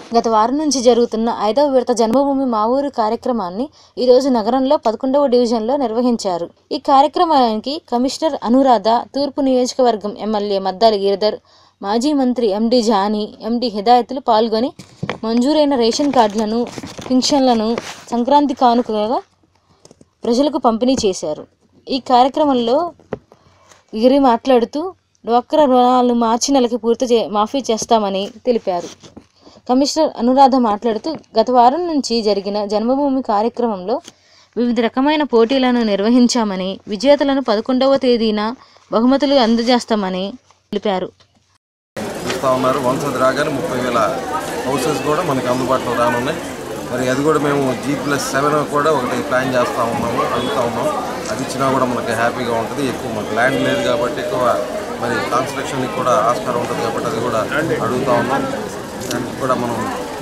గత వారం నుంచి జరుగుతున్న ఐదవ విడత జన్మభూమి మా ఊరు కార్యక్రమాన్ని ఈరోజు నగరంలో పదకొండవ డివిజన్లో నిర్వహించారు ఈ కార్యక్రమానికి కమిషనర్ అనురాధ తూర్పు నియోజకవర్గం ఎమ్మెల్యే మద్దాలి గిరిధర్ మాజీ మంత్రి ఎండి జానీ ఎండి హిదాయతులు పాల్గొని మంజూరైన రేషన్ కార్డులను పింఛన్లను సంక్రాంతి కానుకగా ప్రజలకు పంపిణీ చేశారు ఈ కార్యక్రమంలో గిరి మాట్లాడుతూ డ్వాక్రా రుణాలను మార్చి నెలకి పూర్తి చే మాఫీ చేస్తామని తెలిపారు కమిషనర్ అనురాధ మాట్లాడుతూ గత వారం నుంచి జరిగిన జన్మభూమి కార్యక్రమంలో వివిధ రకమైన పోటీలను నిర్వహించామని విజేతలను పదకొండవ తేదీన బహుమతులు అందజేస్తామని తెలిపారు ఇస్తూ ఉన్నారు వంశది రాగానే ముప్పై వేల హౌసెస్ కూడా మనకి అందుబాటులో రానున్నాయి మరి అది కూడా మేము జీ ప్లస్ సెవెన్ కూడా ఒకటి ప్లాన్ చేస్తూ ఉన్నాము అడుగుతూ ఉన్నాం అది ఇచ్చినా కూడా మనకి హ్యాపీగా ఉంటుంది ఎక్కువ మనకు ల్యాండ్ లేదు కాబట్టి ఎక్కువ మరి కన్స్ట్రక్షన్కి కూడా ఆస్కారం ఉంటుంది కాబట్టి అది కూడా అడుగుతూ ఉన్నాం దానికి కూడా మనం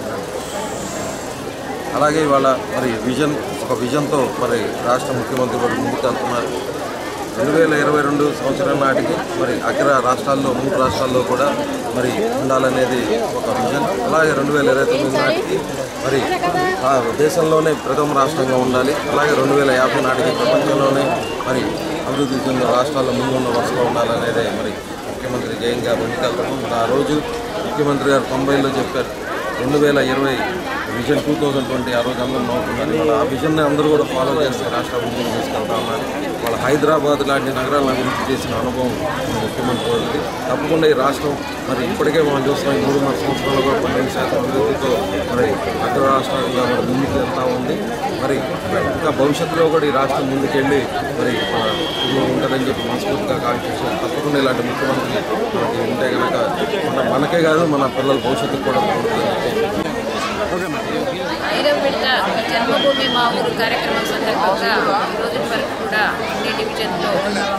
అలాగే ఇవాళ మరి విజన్ ఒక విజన్తో మరి రాష్ట్ర ముఖ్యమంత్రి కూడా ముందుకు వెళ్తున్నారు రెండు వేల ఇరవై రెండు సంవత్సరం నాటికి మరి అగ్ర రాష్ట్రాల్లో మూడు రాష్ట్రాల్లో కూడా మరి ఉండాలనేది ఒక విజన్ అలాగే రెండు వేల ఇరవై తొమ్మిది నాటికి మరి ఆ దేశంలోనే ప్రథమ రాష్ట్రంగా ఉండాలి అలాగే రెండు వేల యాభై నాటికి ప్రపంచంలోనే మరి అభివృద్ధి చెందిన రాష్ట్రాల్లో ముందున్న వరుసలో ఉండాలనేదే మరి ముఖ్యమంత్రి జయంగా ముందుకెళ్తున్నాం మరి ఆ రోజు ముఖ్యమంత్రి గారు తొంభైలో చెప్పారు రెండు వేల ఇరవై విజన్ టూ థౌజండ్ ట్వంటీ ఆ రోజు అందరూ నవ్వుతున్నారు వాళ్ళ ఆ విజన్ని అందరూ కూడా ఫాలో చేస్తే రాష్ట్ర అభివృద్ధిని తీసుకెళ్తా ఉన్నారు వాళ్ళ హైదరాబాద్ లాంటి నగరాలను అభివృద్ధి చేసిన అనుభవం మన ముఖ్యమంత్రి వాళ్ళకి తప్పకుండా ఈ రాష్ట్రం మరి ఇప్పటికే మనం చూస్తున్నాం ఈ మూడున్నర సంవత్సరాలు కూడా పన్నెండు శాతం అభివృద్ధితో మరి అగ్ర రాష్ట్రాలుగా మరి ముందుకు వెళ్తా ఉంది మరి ఇంకా భవిష్యత్తులో కూడా ఈ రాష్ట్రం ముందుకెళ్ళి మరి మన ఇది ఉంటుందని చెప్పి మనస్ఫూర్తిగా కాంక్షిస్తాం తప్పకుండా ఇలాంటి ముఖ్యమంత్రి మనకి ఉంటే కనుక మన మనకే కాదు మన పిల్లల భవిష్యత్తుకు కూడా బాగుంటుందని చెప్పి ఐదవ విడత జన్మభూమి మా ఊరు కార్యక్రమం సందర్భంగా ఈ రోజు వరకు కూడా అన్ని డివిజన్లో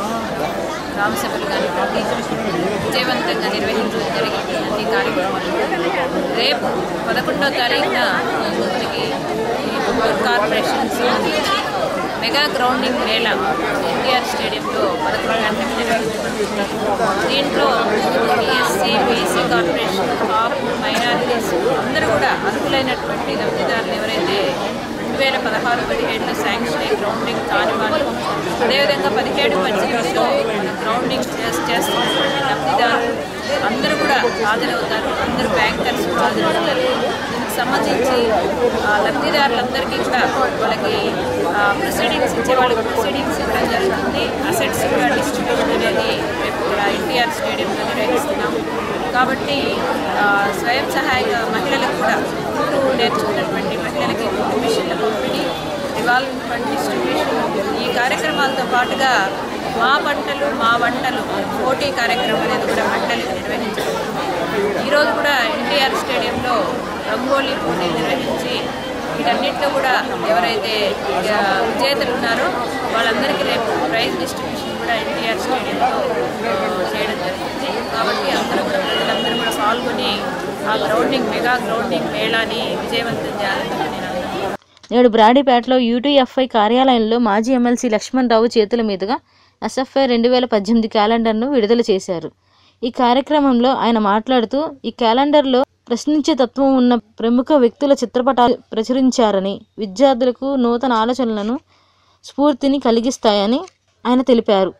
గ్రామసభలు కానివ్వండి విజయవంతంగా నిర్వహించడం జరిగింది అన్ని కార్యక్రమాలు రేపు పదకొండవ తారీఖున మనకి ఈ గుంటూరు కార్పొరేషన్ సంబంధించి మెగా గ్రౌండింగ్ మేళా ఎన్టీఆర్ స్టేడియంలో పదకొండు గంటలకు నిర్వహించబడుతుంది దీంట్లో SC BC corporation Kapu minorities అందరూ కూడా అర్హులైనటువంటి లబ్ధిదారులు ఎవరైతే రెండు వేల పదహారు పదిహేడులో శాంక్షన్ అయ్యి గ్రౌండింగ్ కాని వాళ్ళు అదేవిధంగా పదిహేడు పద్దెనిమిదిలో గ్రౌండింగ్ చేసి చేస్తున్నటువంటి లబ్ధిదారులు అందరూ కూడా హాజరవుతారు అందరూ బ్యాంకర్స్ హాజరవుతారు దీనికి సంబంధించి ఆ, లబ్ధిదారులందరికీ కూడా వాళ్ళకి ప్రొసీడింగ్స్ ఇచ్చే వాళ్ళకి ప్రొసీడింగ్స్ ఇవ్వడం జరుగుతుంది అసెట్స్ కూడా డిస్ట్రిబ్యూషన్ అనేది రేపు ఇక్కడ ఎన్టీఆర్ స్టేడియంలో నిర్వహిస్తున్నాం కాబట్టి ఆ, స్వయం సహాయక మహిళలకు కూడా కుట్టు నేర్చుకున్నటువంటి మహిళలకి కుట్టు మిషన్ల పంపిణీ రివాల్వింగ్ ఫండ్ డిస్ట్రిబ్యూషన్ ఈ కార్యక్రమాలతో పాటుగా మా పంటలు మా వంటలు పోటీ కార్యక్రమం అనేది కూడా మండలి నిర్వహించబడుతుంది ఈరోజు కూడా ఎన్టీఆర్ స్టేడియంలో రంగోలీ పోటీ నిర్వహించి వీటన్నిటిలో కూడా ఎవరైతే ఆ, విజేతలు ఉన్నారో వాళ్ళందరికీ రేపు ప్రైజ్ డిస్ట్రిబ్యూషన్ కూడా ఎన్టీఆర్ స్టేడియంలో ఆ, చేయడం జరుగుతుంది కాబట్టి అందరూ కూడా ప్రజలందరూ కూడా పాల్గొని ఆ గ్రౌండింగ్ మెగా గ్రౌండింగ్ మేళాని విజయవంతం చేయాలని నేను అనుకుంటున్నాను నేడు బ్రాడీపేటలో యూటీఎఫ్ఐ కార్యాలయంలో మాజీ ఎమ్మెల్సీ లక్ష్మణ్ రావు చేతుల మీదుగా ఎస్ఎఫ్ఐ రెండు వేల పద్దెనిమిది క్యాలెండర్ను విడుదల చేశారు ఈ కార్యక్రమంలో ఆయన మాట్లాడుతూ ఈ క్యాలెండర్లో ప్రశ్నించే తత్వం ఉన్న ప్రముఖ వ్యక్తుల చిత్రపటాలు ప్రచురించారని విద్యార్థులకు నూతన ఆలోచనలను స్ఫూర్తిని కలిగిస్తాయని ఆయన తెలిపారు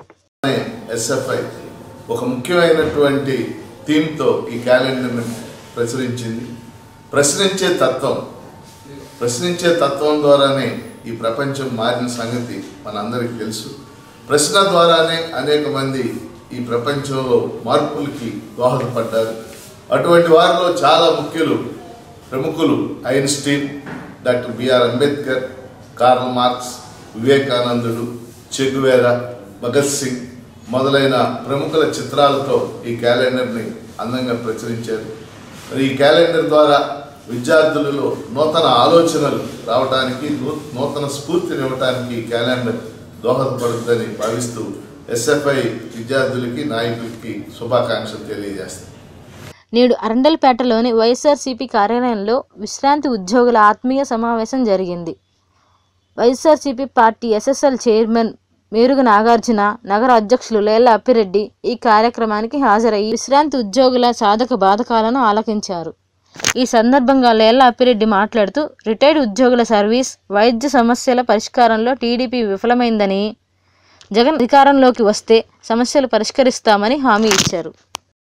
ఎస్ఎఫ్ఐ ఒక ముఖ్యమైనటువంటి థీమ్తో ఈ క్యాలెండర్ని ప్రచురించింది ప్రశ్నించే తత్వం ప్రశ్నించే తత్వం ద్వారానే ఈ ప్రపంచం మారిన సంగతి మనందరికీ తెలుసు ప్రశ్న ద్వారానే అనేక మంది ఈ ప్రపంచంలో మార్పులకి దోహదపడ్డారు అటువంటి వారిలో చాలా ముఖ్యులు ప్రముఖులు Einstein doctor BR Ambedkar Karl Marx వివేకానందుడు చెగువేరా భగత్ సింగ్ మొదలైన ప్రముఖుల చిత్రాలతో ఈ క్యాలెండర్ని అందంగా ప్రచురించారు మరి ఈ క్యాలెండర్ ద్వారా విద్యార్థులలో నూతన ఆలోచనలు రావడానికి నూ- నూతన స్ఫూర్తిని ఇవ్వడానికి ఈ క్యాలెండర్ దోహదపడుతుందని భావిస్తూ ఎస్ఎఫ్ఐ విద్యార్థులకి నాయకులకి శుభాకాంక్షలు తెలియజేస్తాను నేడు అరండల్పేటలోని వైఎస్ఆర్సీపీ కార్యాలయంలో విశ్రాంతి ఉద్యోగుల ఆత్మీయ సమావేశం జరిగింది YSRCP party SSL chairman Meruga Nagarjuna నగర అధ్యక్షులు లేళ్ల అప్పిరెడ్డి ఈ కార్యక్రమానికి హాజరయ్యి విశ్రాంతి ఉద్యోగుల సాధక బాధకాలను ఆలకించారు ఈ సందర్భంగా లేళ్ల అప్పిరెడ్డి మాట్లాడుతూ రిటైర్డ్ ఉద్యోగుల సర్వీస్ వైద్య సమస్యల పరిష్కారంలో టీడీపీ విఫలమైందని జగన్ అధికారంలోకి వస్తే సమస్యలు పరిష్కరిస్తామని హామీ ఇచ్చారు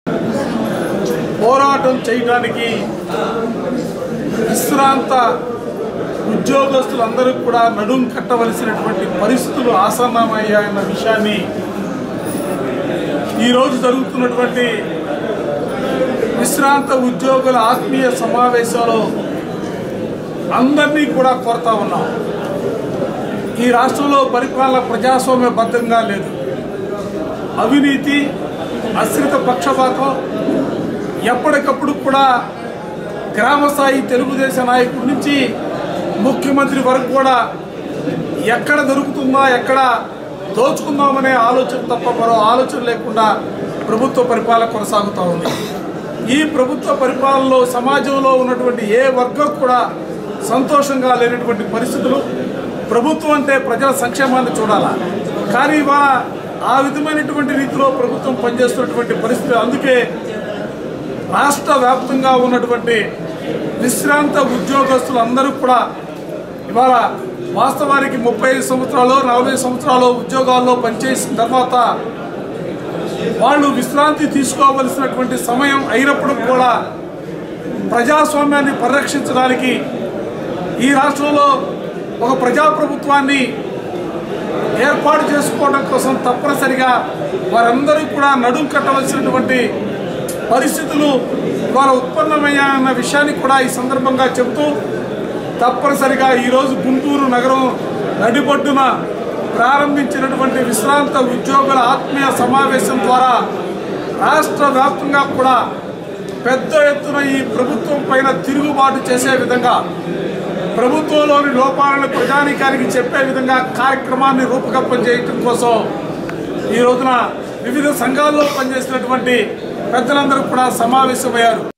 పోరాటం చేయడానికి విశ్రాంత ఉద్యోగస్తులందరూ కూడా నడుం కట్టవలసినటువంటి పరిస్థితులు ఆసన్నమయ్యాయన్న విషయాన్ని ఈరోజు జరుగుతున్నటువంటి విశ్రాంత ఉద్యోగుల ఆత్మీయ సమావేశంలో అందరినీ కూడా కోరుతా ఉన్నాం ఈ రాష్ట్రంలో పరిపాలన ప్రజాస్వామ్యబద్ధంగా లేదు అవినీతి అశ్రిత పక్షపాతం ఎప్పటికప్పుడు కూడా గ్రామ స్థాయి తెలుగుదేశం నాయకుడి నుంచి ముఖ్యమంత్రి వరకు కూడా ఎక్కడ దొరుకుతుందా ఎక్కడ దోచుకుందామనే ఆలోచన తప్ప మరో ఆలోచన లేకుండా ప్రభుత్వ పరిపాలన కొనసాగుతూ ఉంది ఈ ప్రభుత్వ పరిపాలనలో సమాజంలో ఉన్నటువంటి ఏ వర్గం కూడా సంతోషంగా లేనటువంటి పరిస్థితులు ప్రభుత్వం అంటే ప్రజల సంక్షేమాన్ని చూడాలా కానీ ఇవాళ ఆ విధమైనటువంటి రీతిలో ప్రభుత్వం పనిచేస్తున్నటువంటి పరిస్థితి అందుకే రాష్ట్ర వ్యాప్తంగా ఉన్నటువంటి విశ్రాంత ఉద్యోగస్తులు అందరూ కూడా ఇవాళ వాస్తవానికి ముప్పై ఐదు సంవత్సరాలు నలభై సంవత్సరాలు ఉద్యోగాల్లో పనిచేసిన తర్వాత వాళ్ళు విశ్రాంతి తీసుకోవలసినటువంటి సమయం అయినప్పుడు కూడా ప్రజాస్వామ్యాన్ని పరిరక్షించడానికి ఈ రాష్ట్రంలో ఒక ప్రజాప్రభుత్వాన్ని ఏర్పాటు చేసుకోవడం కోసం తప్పనిసరిగా వారందరూ కూడా నడుం కట్టవలసినటువంటి పరిస్థితులు ఇవాళ ఉత్పన్నమయ్యాయన్న విషయాన్ని కూడా ఈ సందర్భంగా చెబుతూ తప్పనిసరిగా ఈరోజు గుంటూరు నగరం నడిబొడ్డున ప్రారంభించినటువంటి విశ్రాంత ఉద్యోగుల ఆత్మీయ సమావేశం ద్వారా రాష్ట్ర వ్యాప్తంగా కూడా పెద్ద ఎత్తున ఈ ప్రభుత్వం పైన తిరుగుబాటు చేసే విధంగా ప్రభుత్వంలోని లోపాలను ప్రజానీకానికి చెప్పే విధంగా కార్యక్రమాన్ని రూపకల్పన చేయటం కోసం ఈ రోజున వివిధ సంఘాల్లో పనిచేసినటువంటి పెద్దలందరూ కూడా సమావేశమయ్యారు